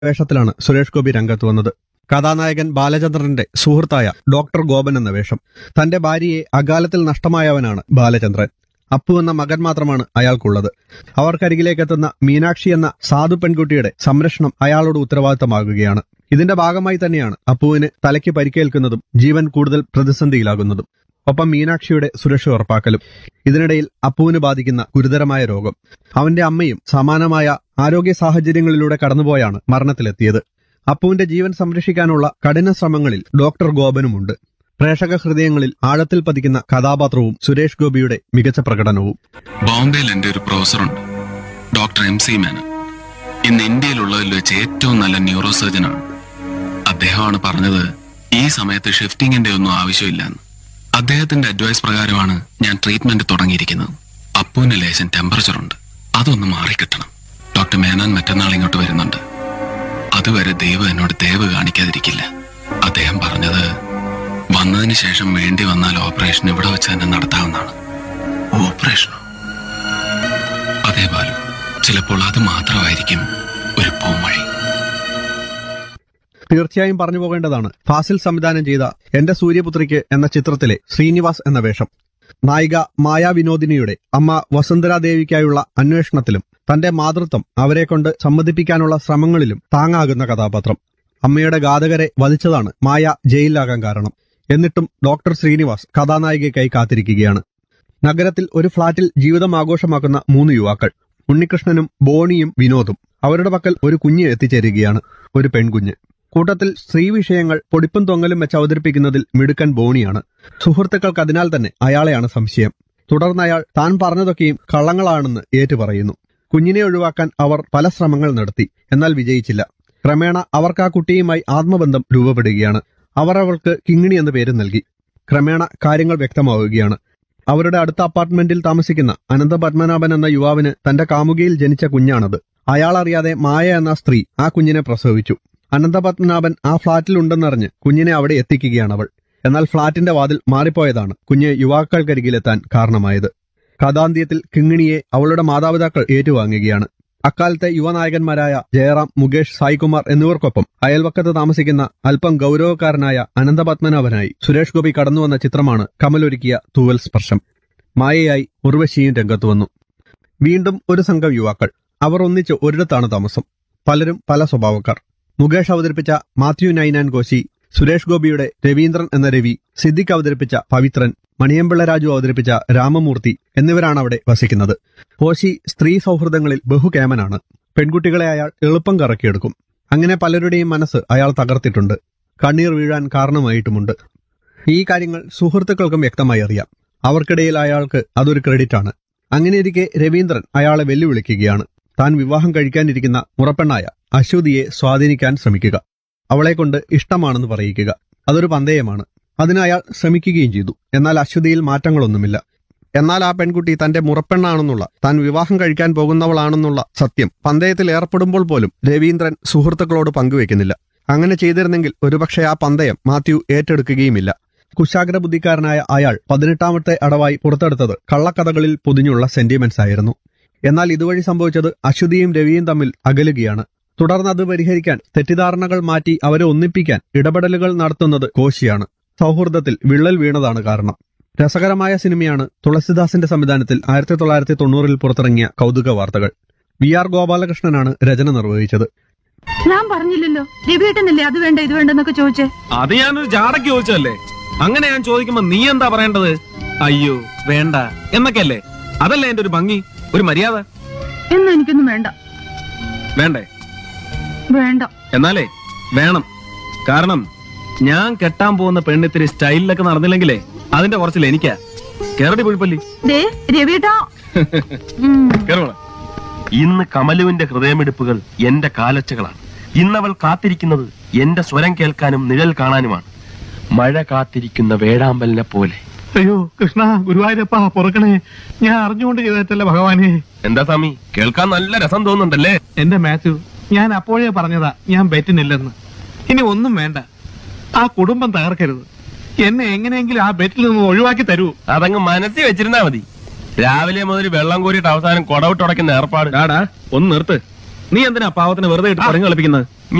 വേഷത്തിലാണ് സുരേഷ് ഗോപി രംഗത്ത് വന്നത് കഥാനായകൻ ബാലചന്ദ്രന്റെ സുഹൃത്തായ ഡോക്ടർ ഗോപൻ എന്ന വേഷം തന്റെ ഭാര്യയെ അകാലത്തിൽ നഷ്ടമായവനാണ് ബാലചന്ദ്രൻ അപ്പു എന്ന മകൻ മാത്രമാണ് അയാൾക്കുള്ളത് അവർക്കരികിലേക്ക് എത്തുന്ന മീനാക്ഷി എന്ന സാധു പെൺകുട്ടിയുടെ സംരക്ഷണം അയാളോട് ഉത്തരവാദിത്തമാകുകയാണ് ഇതിന്റെ ഭാഗമായി തന്നെയാണ് അപ്പുവിന് തലയ്ക്ക് പരിക്കേൽക്കുന്നതും ജീവൻ കൂടുതൽ പ്രതിസന്ധിയിലാകുന്നതും ഒപ്പം മീനാക്ഷിയുടെ സുരക്ഷ ഉറപ്പാക്കലും ഇതിനിടയിൽ അപ്പുവിന് ബാധിക്കുന്ന ഗുരുതരമായ രോഗം അവന്റെ അമ്മയും സമാനമായ ആരോഗ്യ സാഹചര്യങ്ങളിലൂടെ കടന്നുപോയാണ് മരണത്തിലെത്തിയത് അപ്പുവിന്റെ ജീവൻ സംരക്ഷിക്കാനുള്ള കഠിന ശ്രമങ്ങളിൽ ഡോക്ടർ ഗോപനുമുണ്ട് പ്രേക്ഷക ഹൃദയങ്ങളിൽ ആഴത്തിൽ പതിക്കുന്ന കഥാപാത്രവും സുരേഷ് ഗോപിയുടെ മികച്ച പ്രകടനവും ബോംബെയിൽ എന്റെ ഒരു പ്രൊഫസറുണ്ട് ഡോക്ടർ എം സി മേനൻ ഇന്ന് ഇന്ത്യയിലുള്ളതിൽ വെച്ച് ഏറ്റവും നല്ല ന്യൂറോ സർജനാണ് അദ്ദേഹമാണ് പറഞ്ഞത് ഈ സമയത്ത് ഷിഫ്റ്റിംഗിന്റെ ഒന്നും ആവശ്യമില്ലെന്ന് അദ്ദേഹത്തിന്റെ അഡ്വൈസ് പ്രകാരമാണ് ഞാൻ ട്രീറ്റ്മെന്റ് തുടങ്ങിയിരിക്കുന്നത് അപ്പുവിന് ലേശം ടെമ്പറേച്ചർ ഉണ്ട് അതൊന്ന് മാറിക്കിട്ടണം ഡോക്ടർ മേനൻ മറ്റന്നാൾ ഇങ്ങോട്ട് വരുന്നുണ്ട് അതുവരെ ദൈവം എന്നോട് ദയവ് കാണിക്കാതിരിക്കില്ല അദ്ദേഹം പറഞ്ഞത് വന്നതിന് ശേഷം വേണ്ടി വന്നാൽ ഓപ്പറേഷൻ ഇവിടെ വെച്ച് തന്നെ നടത്താവുന്നതാണ് ഓപ്പറേഷനോ അതേ ബാലു ചിലപ്പോൾ അത് മാത്രമായിരിക്കും ഒരു പൂമഴി തീർച്ചയായും പറഞ്ഞു പോകേണ്ടതാണ് ഫാസിൽ സംവിധാനം ചെയ്ത എന്റെ സൂര്യപുത്രിക്ക് എന്ന ചിത്രത്തിലെ ശ്രീനിവാസ് എന്ന വേഷം നായിക മായാ വിനോദിനിയുടെ അമ്മ വസുന്ധരാദേവിക്കായുള്ള അന്വേഷണത്തിലും തന്റെ മാതൃത്വം അവരെ കൊണ്ട് സമ്മതിപ്പിക്കാനുള്ള ശ്രമങ്ങളിലും താങ്ങാകുന്ന കഥാപാത്രം അമ്മയുടെ ഘാതകരെ വധിച്ചതാണ് മായ ജയിലിലാകാൻ കാരണം എന്നിട്ടും ഡോക്ടർ ശ്രീനിവാസ് കഥാനായികയ്ക്കായി കാത്തിരിക്കുകയാണ് നഗരത്തിൽ ഒരു ഫ്ളാറ്റിൽ ജീവിതം ആഘോഷമാക്കുന്ന മൂന്ന് യുവാക്കൾ ഉണ്ണികൃഷ്ണനും ബോണിയും വിനോദും അവരുടെ പക്കൽ ഒരു കുഞ്ഞ് എത്തിച്ചേരുകയാണ് ഒരു പെൺകുഞ്ഞ് കൂട്ടത്തിൽ സ്ത്രീ വിഷയങ്ങൾ പൊടിപ്പും തൊങ്ങലും വെച്ച് അവതരിപ്പിക്കുന്നതിൽ മിടുക്കൻ ബോണിയാണ് സുഹൃത്തുക്കൾക്ക് അതിനാൽ തന്നെ അയാളെയാണ് സംശയം തുടർന്ന് അയാൾ താൻ പറഞ്ഞതൊക്കെയും കള്ളങ്ങളാണെന്ന് ഏറ്റുപറയുന്നു കുഞ്ഞിനെ ഒഴിവാക്കാൻ അവർ പല ശ്രമങ്ങൾ നടത്തി എന്നാൽ വിജയിച്ചില്ല ക്രമേണ അവർക്ക് ആ കുട്ടിയുമായി ആത്മബന്ധം രൂപപ്പെടുകയാണ് അവർ അവൾക്ക് കിങ്ങിണി എന്ന പേര് നൽകി ക്രമേണ കാര്യങ്ങൾ വ്യക്തമാവുകയാണ് അവരുടെ അടുത്ത അപ്പാർട്ട്മെന്റിൽ താമസിക്കുന്ന അനന്ത പത്മനാഭൻ എന്ന യുവാവിന് തന്റെ കാമുകിയിൽ ജനിച്ച കുഞ്ഞാണത് അയാൾ അറിയാതെ മായ എന്ന സ്ത്രീ ആ കുഞ്ഞിനെ പ്രസവിച്ചു അനന്തപത്മനാഭൻ ആ ഫ്ളാറ്റിലുണ്ടെന്നറിഞ്ഞ് കുഞ്ഞിനെ അവിടെ എത്തിക്കുകയാണ് അവൾ എന്നാൽ ഫ്ളാറ്റിന്റെ വാതിൽ മാറിപ്പോയതാണ് കുഞ്ഞ് യുവാക്കൾക്കരികിലെത്താൻ കാരണമായത് കഥാന്ത്യത്തിൽ കിങ്ങിണിയെ അവളുടെ മാതാപിതാക്കൾ ഏറ്റുവാങ്ങുകയാണ് അക്കാലത്തെ യുവനായകന്മാരായ ജയറാം മുകേഷ് സായികുമാർ എന്നിവർക്കൊപ്പം അയൽവക്കത്ത് താമസിക്കുന്ന അല്പം ഗൗരവക്കാരനായ അനന്തപത്മനാഭനായി സുരേഷ് ഗോപി കടന്നുവന്ന ചിത്രമാണ് കമലൊരുക്കിയ തൂവൽ സ്പർശം മായയായി ഉർവശിയും രംഗത്തു വന്നു വീണ്ടും ഒരു സംഘം യുവാക്കൾ അവർ ഒന്നിച്ച് ഒരിടത്താണ് താമസം പലരും പല സ്വഭാവക്കാർ മുകേഷ് അവതരിപ്പിച്ച മാത്യു നൈനാൻ കോശി സുരേഷ് ഗോപിയുടെ രവീന്ദ്രൻ എന്ന രവി സിദ്ദിഖ് അവതരിപ്പിച്ച പവിത്രൻ മണിയമ്പിള്ള രാജു അവതരിപ്പിച്ച രാമമൂർത്തി എന്നിവരാണ് അവിടെ വസിക്കുന്നത് കോശി സ്ത്രീ സൗഹൃദങ്ങളിൽ ബഹുകേമനാണ് പെൺകുട്ടികളെ അയാൾ എളുപ്പം കറക്കിയെടുക്കും അങ്ങനെ പലരുടെയും മനസ്സ് അയാൾ തകർത്തിട്ടുണ്ട് കണ്ണീർ വീഴാൻ കാരണമായിട്ടുമുണ്ട് ഈ കാര്യങ്ങൾ സുഹൃത്തുക്കൾക്കും വ്യക്തമായി അറിയാം അവർക്കിടയിൽ അയാൾക്ക് അതൊരു ക്രെഡിറ്റാണ് അങ്ങനെയിരിക്കെ രവീന്ദ്രൻ അയാളെ വെല്ലുവിളിക്കുകയാണ് താൻ വിവാഹം കഴിക്കാനിരിക്കുന്ന മുറപ്പെണ്ണായ അശ്വതിയെ സ്വാധീനിക്കാൻ ശ്രമിക്കുക അവളെ കൊണ്ട് ഇഷ്ടമാണെന്ന് പറയിക്കുക അതൊരു പന്തയമാണ് അതിന് അയാൾ ശ്രമിക്കുകയും ചെയ്തു എന്നാൽ അശ്വതിയിൽ മാറ്റങ്ങളൊന്നുമില്ല എന്നാൽ ആ പെൺകുട്ടി തന്റെ മുറപ്പെണ്ണാണെന്നുള്ള താൻ വിവാഹം കഴിക്കാൻ പോകുന്നവളാണെന്നുള്ള സത്യം പന്തയത്തിൽ ഏർപ്പെടുമ്പോൾ പോലും രവീന്ദ്രൻ സുഹൃത്തുക്കളോട് പങ്കുവെക്കുന്നില്ല അങ്ങനെ ചെയ്തിരുന്നെങ്കിൽ ഒരുപക്ഷെ ആ പന്തയം മാത്യു ഏറ്റെടുക്കുകയുമില്ല കുശാഗ്ര ബുദ്ധിക്കാരനായ അയാൾ പതിനെട്ടാമത്തെ അടവായി പുറത്തെടുത്തത് കള്ളക്കഥകളിൽ പൊതിഞ്ഞുള്ള സെന്റിമെന്റ്സ് ആയിരുന്നു എന്നാൽ ഇതുവഴി സംഭവിച്ചത് അശ്വതിയും രവിയും തമ്മിൽ അകലുകയാണ് തുടർന്ന് അത് പരിഹരിക്കാൻ തെറ്റിദ്ധാരണകൾ മാറ്റി അവരെ ഒന്നിപ്പിക്കാൻ ഇടപെടലുകൾ നടത്തുന്നത് കോശിയാണ് സൗഹൃദത്തിൽ വിള്ളൽ വീണതാണ് കാരണം രസകരമായ സിനിമയാണ് തുളസിദാസിന്റെ സംവിധാനത്തിൽ ആയിരത്തി തൊള്ളായിരത്തി തൊണ്ണൂറിൽ പുറത്തിറങ്ങിയ കൗതുക വാർത്തകൾ വി ആർ ഗോപാലകൃഷ്ണനാണ് രചന നിർവഹിച്ചത് ഞാൻ പറഞ്ഞില്ലല്ലോ രവിയേട്ടനല്ലേ അത് വേണ്ട ഇത് വേണ്ടെന്നൊക്കെ ചോദിച്ചേ അത് ഞാനൊരു ജാടക്ക് ചോദിച്ചതല്ലേ അങ്ങനെ ഞാൻ ചോദിക്കുമ്പോ നീ എന്താ പറയേണ്ടത് അയ്യോ വേണ്ട എന്നൊക്കെയല്ലേ അതല്ലേ എന്റെ ഒരു ഭംഗി ഒരു മര്യാദ എന്ന് എനിക്കൊന്നും വേണ്ട വേണ്ടേ വേണ്ട എന്നാലേ വേണം കാരണം ഞാൻ കെട്ടാൻ പോകുന്ന പെണ്ണിത്തിരി സ്റ്റൈലിലൊക്കെ നടന്നില്ലെങ്കിലേ അതിന്റെ കുറച്ചില്ല എനിക്കാ കേരടി പുഴുപ്പല്ലി ദേ രവിയേട്ടാ ഉം. കേരള ഇന്ന് കമലുവിന്റെ ഹൃദയമിടിപ്പുകൾ എന്റെ കാലച്ചകളാണ് ഇന്നവൾ കാത്തിരിക്കുന്നത് എന്റെ സ്വരം കേൾക്കാനും നിഴൽ കാണാനുമാണ് മഴ കാത്തിരിക്കുന്ന വേഴാമ്പലിനെ പോലെ അയ്യോ കൃഷ്ണ ഗുരുവായൂരപ്പ പൊറുക്കണേ ഞാൻ അറിഞ്ഞുകൊണ്ട് ചെയ്തിട്ടല്ല ഭഗവാനെ എന്താ സ്വാമി കേൾക്കാൻ നല്ല രസം തോന്നുന്നുണ്ടല്ലേ എന്റെ മാത്യു ഞാൻ അപ്പോഴേ പറഞ്ഞതാ ഞാൻ ബെറ്റിനില്ലെന്ന് ഇനി ഒന്നും വേണ്ട ആ കുടുംബം തകർക്കരുത് എന്നെ എങ്ങനെയെങ്കിലും ആ ബെറ്റിൽ നിന്ന് ഒഴിവാക്കി തരൂ അതങ്ങ് മനസ്സിൽ വെച്ചിരുന്നാ മതി രാവിലെ മുതൽ വെള്ളം കോരിയിട്ട് അവസാനം കൊടവിട്ടുടക്കുന്ന ഏർപ്പാട് ഡാടാ ഒന്ന് നിർത്ത് നീ എന്തിനാ പാവത്തിന് വെറുതെ ഇട്ട് പറഞ്ഞു കളിപ്പിക്കുന്നത്